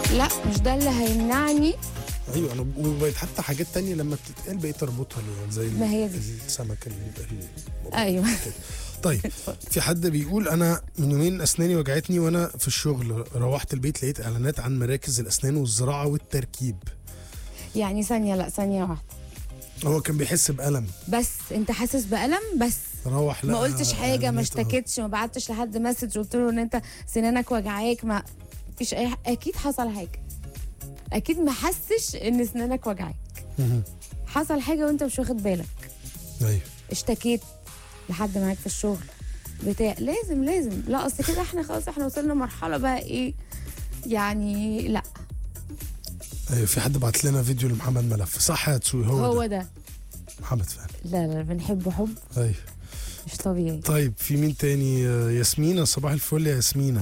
لا مش ده اللي هيمنعني ايوه انا وبقت حتى حاجات تانية لما بتتقال بقيت اربطها ليه زي ما هي دي. السمك ال- ال- ايوه طيب في حد بيقول انا من يومين اسناني وجعتني وانا في الشغل روحت البيت لقيت اعلانات عن مراكز الاسنان والزراعه والتركيب يعني ثانيه لا ثانيه واحده هو كان بيحس بالم بس انت حاسس بالم بس روح ما لقى قلتش حاجه ما إعلانات أهو. اشتكيتش ما بعتش لحد مسج قلت له ان انت سنانك وجعاك ما فيش اي اكيد حصل حاجه اكيد ما حسش ان سنانك وجعاك مهم. حصل حاجه وانت مش واخد بالك ايوه اشتكيت لحد معاك في الشغل بتاع لازم لازم لا اصل كده احنا خلاص احنا وصلنا مرحله بقى ايه يعني لا ايوه في حد بعت لنا فيديو لمحمد ملف صح يا تسوي هو, هو ده. ده محمد فعلا لا لا بنحبه حب ايوه مش طبيعي طيب في مين تاني آه، ياسمينة صباح الفل يا ياسمينة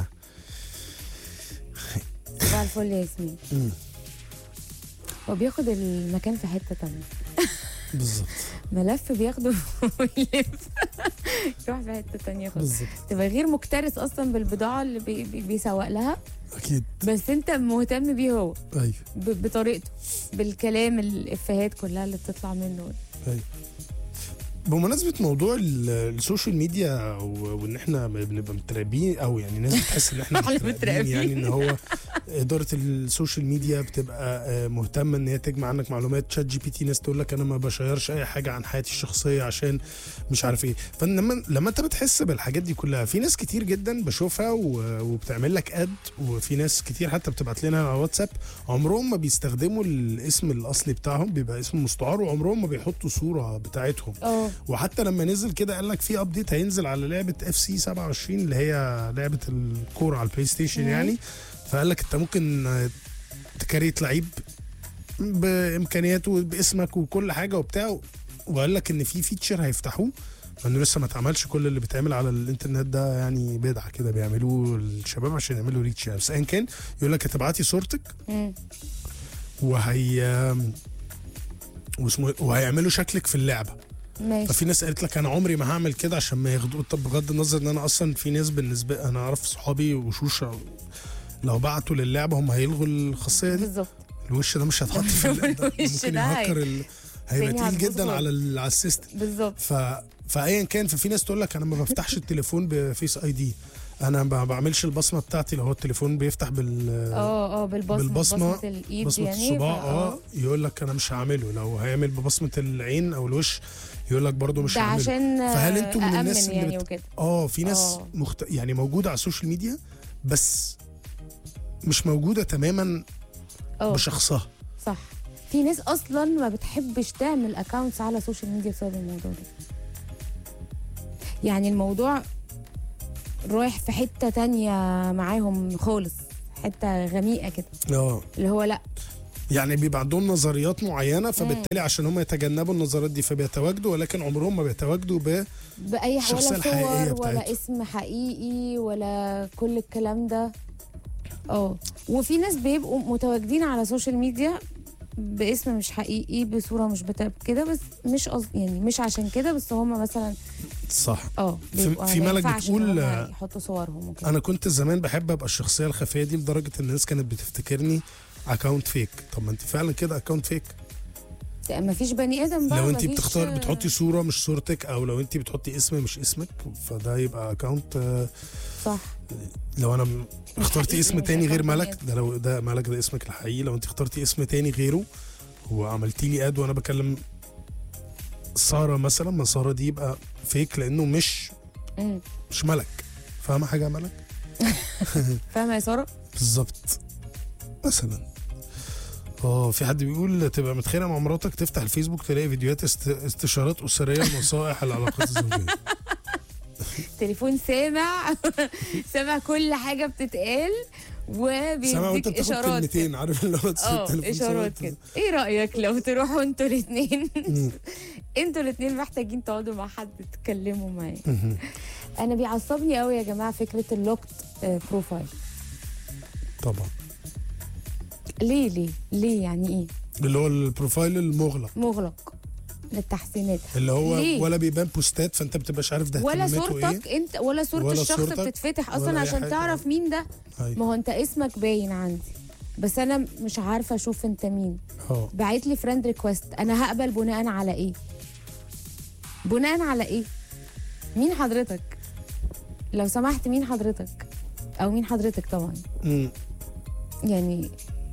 صباح الفل يا ياسمين مم. هو بياخد المكان في حته تانية بالظبط ملف بياخده ويلف يروح في حته تانية خالص بالظبط تبقى غير مكترث اصلا بالبضاعه اللي بي بي بيسوق لها اكيد بس انت مهتم بيه هو ايوه ب- بطريقته بالكلام الافيهات كلها اللي بتطلع منه ايوه بمناسبة موضوع ال- السوشيال ميديا و- وان احنا بنبقى متراقبين او يعني ناس بتحس ان احنا إحنا متراقبين متراقبين. يعني ان هو اداره السوشيال ميديا بتبقى آه، مهتمه ان هي تجمع عنك معلومات شات جي بي تي ناس تقول لك انا ما بشيرش اي حاجه عن حياتي الشخصيه عشان مش عارف ايه فلما لما انت بتحس بالحاجات دي كلها في ناس كتير جدا بشوفها و- وبتعمل لك اد وفي ناس كتير حتى بتبعت لنا على واتساب عمرهم ما بيستخدموا الاسم الاصلي بتاعهم بيبقى اسم مستعار وعمرهم ما بيحطوا صوره بتاعتهم اه وحتى لما نزل كده قال لك في ابديت هينزل على لعبه اف سي 27 اللي هي لعبه الكوره على البلاي ستيشن مم. يعني فقال لك انت ممكن آه، تكريت لعيب بامكانياته باسمك وكل حاجه وبتاع وقال لك ان في فيتشر هيفتحوه انه لسه ما اتعملش كل اللي بيتعمل على الانترنت ده يعني بدعه كده بيعملوه الشباب عشان يعملوا ريتش يعني بس ايا كان يقول لك هتبعتي صورتك مم. وهي واسمه إيه؟ وهيعملوا شكلك في اللعبه ماشي ففي ناس قالت لك انا عمري ما هعمل كده عشان ما ياخدوه طب بغض النظر ان انا اصلا في ناس بالنسبه انا اعرف صحابي وشوش لو بعتوا للعبه هم هيلغوا الخاصيه دي بالظبط الوش ده مش هيتحط في اللعبه ده الوش ممكن ده هي- يهكر ال... هيبقى الدنيا تقيل هتبوظ جدا خالص. على ال... على السيستم بالظبط ف... فايا كان ففي ناس تقول لك انا ما بفتحش التليفون بفيس اي دي انا ما بعملش البصمه بتاعتي لو هو التليفون بيفتح بال اه اه بالبصمه بالبصمة، بصمه الايد بصمه يعني الصباع فا- اه يقول لك انا مش هعمله لو هيعمل ببصمه العين او الوش يقول لك برضه مش ده هعمله عشان فهل انتوا من أأمن الناس اللي يعني بت- وكده اه في ناس آه. مخت... يعني موجوده على السوشيال ميديا بس مش موجوده تماما اه بشخصها صح في ناس اصلا ما بتحبش تعمل اكونتس على السوشيال ميديا بسبب الموضوع ده يعني الموضوع رايح في حته تانية معاهم خالص حته غميقه كده اه اللي هو لا يعني بيبقى عندهم نظريات معينه فبالتالي عشان هم يتجنبوا النظريات دي فبيتواجدوا ولكن عمرهم ما بيتواجدوا ب باي ح- الشخصية ولا الحقيقية صور ولا بتاعتهم. اسم حقيقي ولا كل الكلام ده اه وفي ناس بيبقوا متواجدين على السوشيال ميديا باسم مش حقيقي بصوره مش بتا... كده بس مش قصد يعني مش عشان كده بس هم مثلا صح اه في- بيبقوا في ما ملك ينفعش بتقول، إن هم آه، يحطوا صورهم وكده انا كنت زمان بحب ابقى الشخصيه الخفيه دي لدرجه ان الناس كانت بتفتكرني اكونت فيك طب ما انت فعلا كده اكونت فيك ما فيش بني ادم بقى لو انت مفيش- بتختار بتحطي صوره مش صورتك او لو انت بتحطي اسم مش اسمك فده يبقى اكونت صح لو انا م- اخترتي حقيقي، اسم مش تاني غير account بني ملك آدم. ده لو ده ملك ده اسمك الحقيقي لو انت اخترتي اسم تاني غيره وعملتي لي اد وانا بكلم ساره مثلا ما ساره دي يبقى فيك لانه مش امم مش ملك فاهمه حاجه يا ملك فاهمه يا ساره بالظبط مثلا اه في حد بيقول تبقى متخانق مع مراتك تفتح الفيسبوك تلاقي فيديوهات است... استشارات اسريه لنصائح العلاقات الزوجيه تليفون سامع سامع كل حاجه بتتقال سامع وانت وبيديك بتاخد اشارات كلمتين عارف اللي هو تسيب اه التليفون اشارات سامع- كده ايه رايك لو تروحوا انتوا الاثنين مم. انتوا الاثنين محتاجين تقعدوا مع حد تتكلموا معاه مهم. انا بيعصبني قوي يا جماعه فكره اللوكت بروفايل طبعا ليه ليه ليه يعني ايه اللي هو البروفايل المغلق مغلق للتحسينات اللي هو ليه؟ ولا بيبان بوستات فانت بتبقاش عارف ده ولا اهتماماته صورتك ايه انت ولا صوره ولا الشخص صورتك بتتفتح ولا اصلا أي عشان حاجة. تعرف مين ده أيوة. ما هو انت اسمك باين عندي بس انا مش عارفه اشوف انت مين اه بعت لي فريند ريكوست انا هقبل بناء على ايه بناء على ايه مين حضرتك لو سمحت مين حضرتك او مين حضرتك طبعا مم. يعني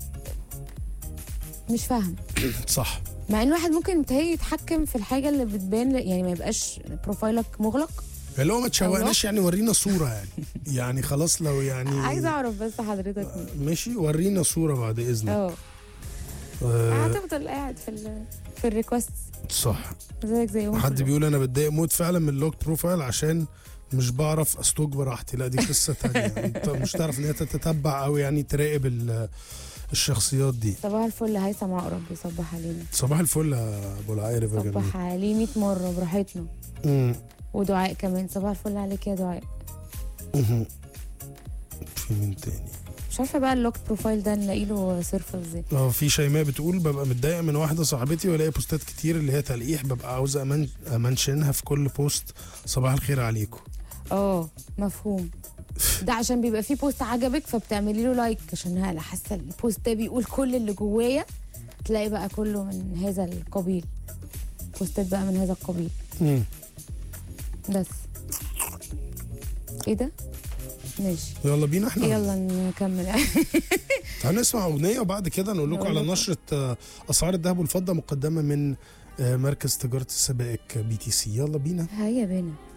مش فاهم صح مع ان الواحد ممكن متهيألي يتحكم في الحاجه اللي بتبان ل- يعني ما يبقاش بروفايلك مغلق اللي هو ما تشوقناش يعني ورينا صوره يعني يعني خلاص لو يعني عايزه اعرف بس حضرتك مين ماشي ورينا صوره بعد اذنك اه آه هتفضل قاعد في ال في الريكوست صح زيك زيهم حد كلهم. بيقول انا بتضايق موت فعلا من اللوك بروفايل عشان مش بعرف استوك براحتي لا دي قصه تانية انت مش تعرف ان هي تتتبع او يعني تراقب ال- الشخصيات دي صباح الفل هيثم عقرب بيصبح علينا صباح الفل يا ابو العارف يا جميل صبح عليه 100 مره براحتنا مم. ودعاء كمان صباح الفل عليك يا دعاء مهم. في مين تاني مش عارفه بقى اللوك بروفايل ده نلاقي له صرفه ازاي اه في شيماء بتقول ببقى متضايقه من واحده صاحبتي والاقي بوستات كتير اللي هي تلقيح ببقى عاوزه أمن... امنشنها في كل بوست صباح الخير عليكم اه مفهوم ده عشان بيبقى فيه بوست عجبك فبتعملي له لايك عشان انا حاسه البوست ده بيقول كل اللي جوايا تلاقي بقى كله من هذا القبيل بوستات بقى من هذا القبيل مم. بس ايه ده ماشي يلا بينا احنا يلا نكمل هنسمع اغنيه وبعد كده نقول لكم نقول على لكم. نشره آه، اسعار الذهب والفضه مقدمه من آه، مركز تجاره السبائك بي تي سي يلا بينا هيا بينا